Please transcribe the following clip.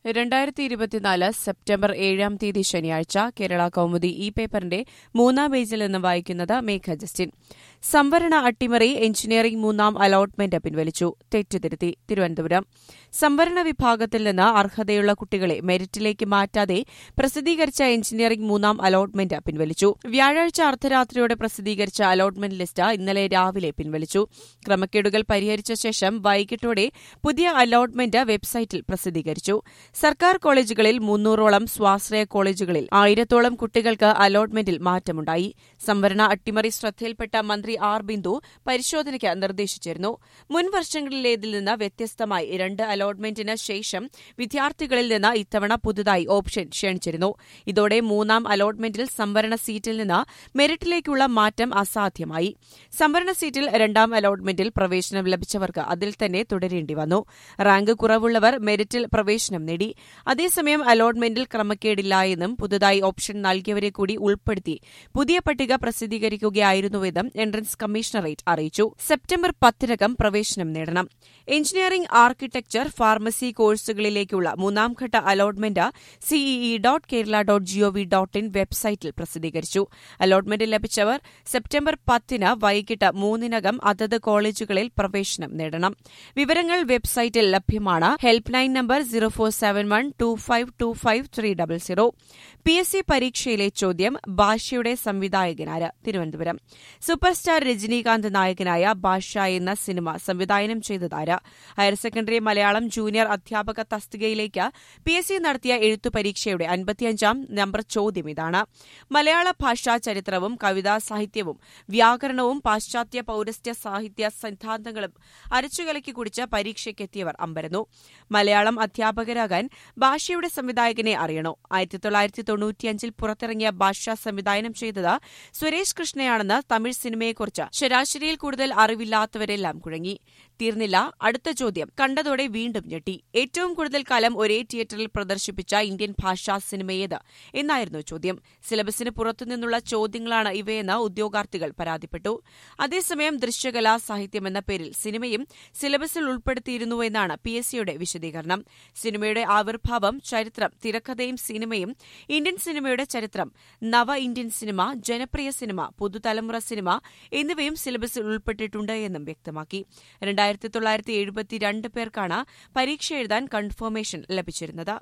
രണ്ടായിരത്തി ഇരുപത്തിനാല് സെപ്റ്റംബർ ഏഴാം തീയതി ശനിയാഴ്ച കേരള കൌമുദി ഇ പേപ്പറിന്റെ മൂന്നാം പേജിൽ നിന്ന് വായിക്കുന്നത് മേഘ ജസ്റ്റിൻ സംവരണ അട്ടിമറി എഞ്ചിനീയറിംഗ് മൂന്നാം അലോട്ട്മെന്റ് പിൻവലിച്ചു തെറ്റുതിരുത്തി തിരുവനന്തപുരം സംവരണ വിഭാഗത്തിൽ നിന്ന് അർഹതയുള്ള കുട്ടികളെ മെരിറ്റിലേക്ക് മാറ്റാതെ പ്രസിദ്ധീകരിച്ച എഞ്ചിനീയറിംഗ് മൂന്നാം അലോട്ട്മെന്റ് പിൻവലിച്ചു വ്യാഴാഴ്ച അർദ്ധരാത്രിയോടെ പ്രസിദ്ധീകരിച്ച അലോട്ട്മെന്റ് ലിസ്റ്റ് ഇന്നലെ രാവിലെ പിൻവലിച്ചു ക്രമക്കേടുകൾ പരിഹരിച്ച ശേഷം വൈകിട്ടോടെ പുതിയ അലോട്ട്മെന്റ് വെബ്സൈറ്റിൽ പ്രസിദ്ധീകരിച്ചു സർക്കാർ കോളേജുകളിൽ മുന്നൂറോളം സ്വാശ്രയ കോളേജുകളിൽ ആയിരത്തോളം കുട്ടികൾക്ക് അലോട്ട്മെന്റിൽ മാറ്റമുണ്ടായി സംവരണ അട്ടിമറി ശ്രദ്ധയിൽപ്പെട്ട മന്ത്രി ആർ ബിന്ദു പരിശോധനയ്ക്ക് നിർദ്ദേശിച്ചിരുന്നു മുൻ വർഷങ്ങളിലേതിൽ നിന്ന് വ്യത്യസ്തമായി രണ്ട് അലോട്ട്മെന്റിന് ശേഷം വിദ്യാർത്ഥികളിൽ നിന്ന് ഇത്തവണ പുതുതായി ഓപ്ഷൻ ക്ഷണിച്ചിരുന്നു ഇതോടെ മൂന്നാം അലോട്ട്മെന്റിൽ സംവരണ സീറ്റിൽ നിന്ന് മെറിറ്റിലേക്കുള്ള മാറ്റം അസാധ്യമായി സംവരണ സീറ്റിൽ രണ്ടാം അലോട്ട്മെന്റിൽ പ്രവേശനം ലഭിച്ചവർക്ക് അതിൽ തന്നെ തുടരേണ്ടി വന്നു റാങ്ക് കുറവുള്ളവർ മെറിറ്റിൽ പ്രവേശനം നേടി അതേസമയം അലോട്ട്മെന്റിൽ ക്രമക്കേടില്ല എന്നും പുതുതായി ഓപ്ഷൻ നൽകിയവരെ കൂടി ഉൾപ്പെടുത്തി പുതിയ പട്ടിക പ്രസിദ്ധീകരിക്കുകയായിരുന്നുവെന്നും എൻട്രൻസ് കമ്മീഷണറേറ്റ് അറിയിച്ചു സെപ്റ്റംബർ പത്തിനകം പ്രവേശനം നേടണം എഞ്ചിനീയറിംഗ് ആർക്കിടെക്ചർ ഫാർമസി കോഴ്സുകളിലേക്കുള്ള മൂന്നാംഘട്ട allotment CEE dot Kerala dot GOV dot in വെബ്സൈറ്റിൽ പ്രസിദ്ധീകരിച്ചു അലോട്ട്മെന്റ് ലഭിച്ചവർ സെപ്റ്റംബർ പത്തിന് വൈകിട്ട് മൂന്നിനകം അതത് കോളേജുകളിൽ പ്രവേശനം നേടണം വിവരങ്ങൾ വെബ്സൈറ്റിൽ ലഭ്യമാണ് helpline number zero four seven one two five two five three double zero P S C പരീക്ഷയിലെ ചോദ്യം ഭാഷയുടെ സംവിധായകനാര് തിരുവനന്തപുരം സൂപ്പർ സ്റ്റാർ രജനീകാന്ത് നായകനായ ഭാഷ എന്ന സിനിമ സംവിധാനം ചെയ്തതാര് ഹയർ സെക്കൻഡറി മലയാളം ജൂനിയർ അധ്യാപക തസ്തികയിലേക്ക് പി എസ് സി നടത്തിയ എഴുത്തു പരീക്ഷയുടെ അൻപത്തിയഞ്ചാം നമ്പർ ചോദ്യം ഇതാണ് മലയാള ഭാഷാ ചരിത്രവും കവിതാ സാഹിത്യവും വ്യാകരണവും പാശ്ചാത്യ പൌരസ്ത്യ സാഹിത്യ സിദ്ധാന്തങ്ങളും അരച്ചുകലക്കി കുടിച്ച് പരീക്ഷയ്ക്കെത്തിയവർ അമ്പരന്നു മലയാളം അധ്യാപകരാകാൻ ഭാഷയുടെ സംവിധായകനെ അറിയണോ ആയിരത്തി തൊള്ളായിരത്തി തൊണ്ണൂറ്റിയഞ്ചിൽ പുറത്തിറങ്ങിയ ഭാഷ സംവിധാനം ചെയ്തത് സുരേഷ് കൃഷ്ണയാണെന്ന് തമിഴ് സിനിമയെക്കുറിച്ച് ശരാശരിയിൽ കൂടുതൽ അറിവില്ലാത്തവരെല്ലാം കുഴങ്ങി തീർന്നില്ല അടുത്ത ചോദ്യം കണ്ടതോടെ വീണ്ടും ഞെട്ടി ഏറ്റവും കൂടുതൽ കാലം ഒരേ തിയേറ്ററിൽ പ്രദർശിപ്പിച്ച ഇന്ത്യൻ ഭാഷാ സിനിമയേത് എന്നായിരുന്നു ചോദ്യം സിലബസിന് പുറത്തുനിന്നുള്ള ചോദ്യങ്ങളാണ് ഇവയെന്ന് ഉദ്യോഗാർത്ഥികൾ പരാതിപ്പെട്ടു അതേസമയം ദൃശ്യകലാ സാഹിത്യം എന്ന പേരിൽ സിനിമയും സിലബസിൽ ഉൾപ്പെടുത്തിയിരുന്നുവെന്നാണ് പി എസ് സിയുടെ വിശദീകരണം സിനിമയുടെ ആവിർഭാവം ചരിത്രം തിരക്കഥയും സിനിമയും ഇന്ത്യൻ സിനിമയുടെ ചരിത്രം നവ ഇന്ത്യൻ സിനിമ ജനപ്രിയ സിനിമ പുതുതലമുറ സിനിമ എന്നിവയും സിലബസിൽ ഉൾപ്പെട്ടിട്ടുണ്ട് എന്നും വ്യക്തമാക്കി രണ്ടായിരത്തി തൊള്ളായിരത്തി എഴുപത്തിരണ്ട് പേർക്കാണ് പരീക്ഷ എഴുതാൻ കൺഫർമേഷൻ ലഭിച്ചിരുന്നത്